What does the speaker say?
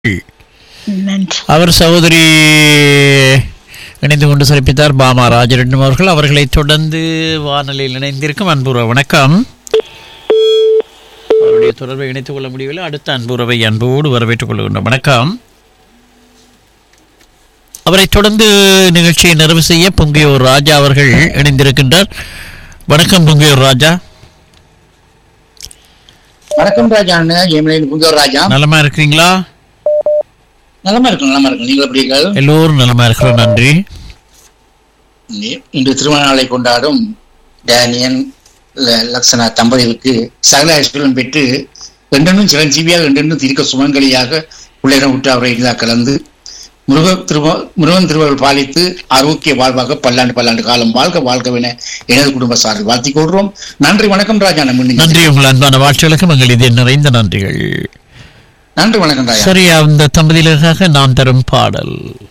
நன்றி அவர் சகோதரி இணைந்து கொண்டு சிறப்பித்தார் பாமா ராஜரெட்டும் அவர்கள் அவர்களை தொடர்ந்து வானொலியில் இணைந்திருக்கும் அன்புற வணக்கம் அவருடைய தொடர்பை இணைத்துக் கொள்ள முடியவில்லை அடுத்த அன்புறவை அன்போடு வரவேற்றுக் கொள்கின்றோம் வணக்கம் அவரை தொடர்ந்து நிகழ்ச்சியை நிறைவு செய்ய பொங்கியோர் ராஜா அவர்கள் இணைந்திருக்கின்றார் வணக்கம் பொங்கியோர் ராஜா வணக்கம் ராஜா அண்ணன் ஏமலையின் புங்கர் ராஜா நலமா இருக்கிறீங்களா நலமா இருக்கும் நலமா இருக்கும் நீங்கள் எப்படி இருக்கீர்கள்? எல்லோரும் நலமா இருக்கிறோம் நன்றி இன்று திருமண நாளை கொண்டாடும் டேனியன் ல- லக்ஷனா தம்பதிகளுக்கு சகல ஐஸ்வரம் பெற்று ரெண்டெண்ணும் சிரஞ்சீவியாக ரெண்டெண்ணும் தீர்க்க சுமங்கலியாக பிள்ளையிடம் விட்டு அவரை இனிதாக கலந்து முருக திருவ முருகன் திருவள்ளுவர் பாலித்து ஆரோக்கிய வாழ்வாக பல்லாண்டு பல்லாண்டு காலம் வாழ்க வாழ்கவென எனது குடும்ப சார்பில் வாழ்த்திக் கொள்கிறோம் நன்றி வணக்கம் ராஜா நம்ம நன்றி உங்கள் அன்பான வாழ்த்துகளுக்கு எங்கள் இதே நிறைந்த நன்றிகள் நன்றி வணக்கம் ராஜா சரி அந்த தம்பதியினருக்காக நாம் தரும் பாடல்